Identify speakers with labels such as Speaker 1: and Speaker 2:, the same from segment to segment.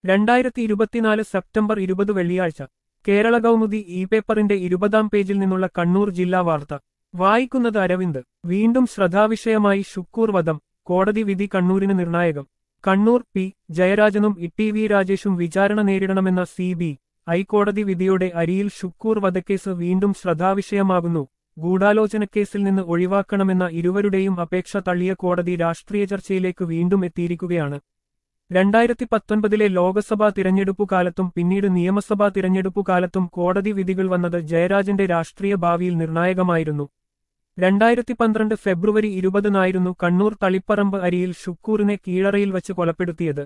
Speaker 1: രണ്ടായിരത്തി ഇരുപത്തിനാല് സെപ്റ്റംബർ ഇരുപത് വെള്ളിയാഴ്ച കേരള കൗമുദി ഇ പേപ്പറിന്റെ ഇരുപതാം പേജിൽ നിന്നുള്ള കണ്ണൂർ ജില്ലാ വാർത്ത വായിക്കുന്നത് അരവിന്ദ് വീണ്ടും ശ്രദ്ധാവിഷയമായി ഷുക്കൂർ വധം കോടതി വിധി കണ്ണൂരിന് നിർണായകം കണ്ണൂർ പി ജയരാജനും ഇ വി രാജേഷും വിചാരണ നേരിടണമെന്ന സി ബി ഹൈക്കോടതി വിധിയോടെ അരിയിൽ ഷുക്കൂർ വധക്കേസ് വീണ്ടും ശ്രദ്ധാവിഷയമാകുന്നു ഗൂഢാലോചനക്കേസിൽ നിന്ന് ഒഴിവാക്കണമെന്ന ഇരുവരുടെയും അപേക്ഷ തള്ളിയ കോടതി രാഷ്ട്രീയ ചർച്ചയിലേക്ക് വീണ്ടും എത്തിയിരിക്കുകയാണ് രണ്ടായിരത്തി പത്തൊൻപതിലെ ലോക്സഭാ തിരഞ്ഞെടുപ്പു കാലത്തും പിന്നീട് നിയമസഭാ തിരഞ്ഞെടുപ്പു കാലത്തും കോടതി വിധികൾ വന്നത് ജയരാജന്റെ രാഷ്ട്രീയ ഭാവിയിൽ നിർണായകമായിരുന്നു രണ്ടായിരത്തി പന്ത്രണ്ട് ഫെബ്രുവരി ഇരുപതിനായിരുന്നു കണ്ണൂർ തളിപ്പറമ്പ് അരിയിൽ ഷുക്കൂറിനെ കീഴറയിൽ വച്ച് കൊലപ്പെടുത്തിയത്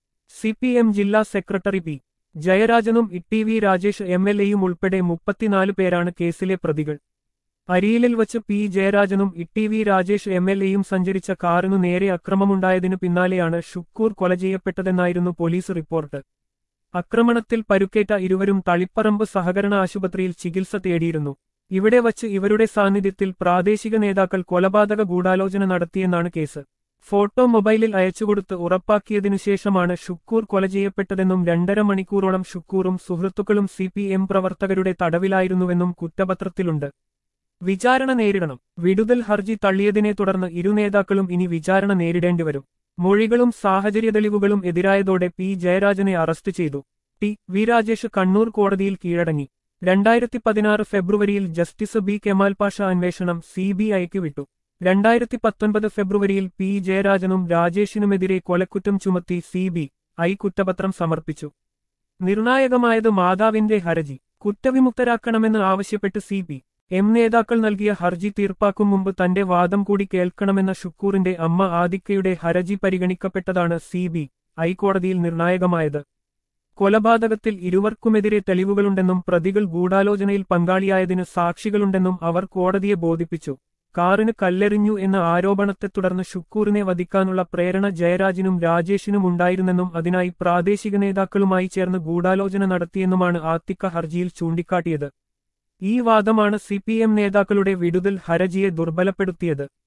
Speaker 1: സി പി എം ജില്ലാ സെക്രട്ടറി പി ജയരാജനും E V Rajesh M L എയും ഉൾപ്പെടെ മുപ്പത്തിനാല് പേരാണ് കേസിലെ പ്രതികൾ അരിയിലിൽ വച്ച് പി ജയരാജനും E V Rajesh M L എയും സഞ്ചരിച്ച കാറിനു നേരെ അക്രമമുണ്ടായതിനു പിന്നാലെയാണ് ഷുക്കൂർ കൊല ചെയ്യപ്പെട്ടതെന്നായിരുന്നു പോലീസ് റിപ്പോർട്ട് ആക്രമണത്തിൽ പരുക്കേറ്റ ഇരുവരും തളിപ്പറമ്പ് സഹകരണ ആശുപത്രിയിൽ ചികിത്സ തേടിയിരുന്നു ഇവിടെ വച്ച് ഇവരുടെ സാന്നിധ്യത്തിൽ പ്രാദേശിക നേതാക്കൾ കൊലപാതക ഗൂഢാലോചന നടത്തിയെന്നാണ് കേസ് ഫോട്ടോ മൊബൈലിൽ അയച്ചുകൊടുത്ത് ഉറപ്പാക്കിയതിനു ശേഷമാണ് ഷുക്കൂർ കൊല ചെയ്യപ്പെട്ടതെന്നും രണ്ടര മണിക്കൂറോളം ഷുക്കൂറും സുഹൃത്തുക്കളും സി പി എം പ്രവർത്തകരുടെ തടവിലായിരുന്നുവെന്നും കുറ്റപത്രത്തിലുണ്ട് വിചാരണ നേരിടണം വിടുതൽ ഹർജി തള്ളിയതിനെ തുടർന്ന് ഇരു നേതാക്കളും ഇനി വിചാരണ നേരിടേണ്ടിവരും മൊഴികളും സാഹചര്യ തെളിവുകളും എതിരായതോടെ പി ജയരാജനെ അറസ്റ്റ് ചെയ്തു ടി വി രാജേഷ് കണ്ണൂർ കോടതിയിൽ കീഴടങ്ങി രണ്ടായിരത്തി പതിനാറ് ഫെബ്രുവരിയിൽ ജസ്റ്റിസ് ബി കെമാൽ പാഷ അന്വേഷണം സി ബി ഐക്ക് വിട്ടു രണ്ടായിരത്തി പത്തൊൻപത് ഫെബ്രുവരിയിൽ പി ജയരാജനും രാജേഷിനുമെതിരെ കൊലക്കുറ്റം ചുമത്തി സി ബി ഐ കുറ്റപത്രം സമർപ്പിച്ചു നിർണായകമായത് മാതാവിന്റെ ഹർജി കുറ്റവിമുക്തരാക്കണമെന്ന് ആവശ്യപ്പെട്ട് സി പി എം നേതാക്കൾ നൽകിയ ഹർജി തീർപ്പാക്കും മുമ്പ് തന്റെ വാദം കൂടി കേൾക്കണമെന്ന ഷുക്കൂറിന്റെ അമ്മ ആദിക്കയുടെ ഹർജി പരിഗണിക്കപ്പെട്ടതാണ് സി ബി ഹൈക്കോടതിയിൽ നിർണായകമായത് കൊലപാതകത്തിൽ ഇരുവർക്കുമെതിരെ തെളിവുകളുണ്ടെന്നും പ്രതികൾ ഗൂഢാലോചനയിൽ പങ്കാളിയായതിന് സാക്ഷികളുണ്ടെന്നും അവർ കോടതിയെ ബോധിപ്പിച്ചു കാറിന് കല്ലെറിഞ്ഞു എന്ന ആരോപണത്തെ തുടർന്ന് ഷുക്കൂറിനെ വധിക്കാനുള്ള പ്രേരണ ജയരാജിനും രാജേഷിനും ഉണ്ടായിരുന്നെന്നും അതിനായി പ്രാദേശിക നേതാക്കളുമായി ചേർന്ന് ഗൂഢാലോചന നടത്തിയെന്നുമാണ് ആത്തിക്ക ഹർജിയിൽ ചൂണ്ടിക്കാട്ടിയത് ഈ വാദമാണ് സി നേതാക്കളുടെ വിടുതൽ ഹർജിയെ ദുർബലപ്പെടുത്തിയത്